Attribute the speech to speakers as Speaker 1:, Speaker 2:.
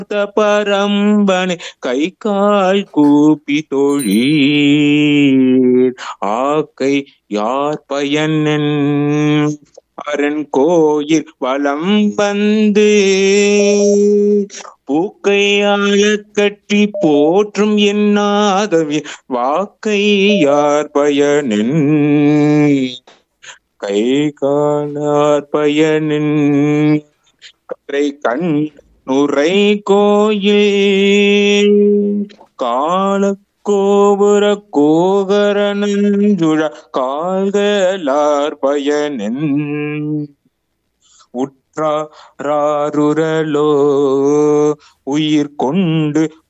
Speaker 1: பார்த்த பரம்பனை கை கால் கூப்பி தொழீர் ஆக்கை யார் பயனன் அரண் கோயில் வலம் வந்து பூக்கையால கட்டி போற்றும் என்னாதவி வாக்கை யார் பயனின் கை காலார் பயனின் கரை கண் நுரை கோயில் கால கோபுர கோகர நஞ்சுழ கால்களார் பயனின் உற்றாருரலோ உயிர் கொண்டு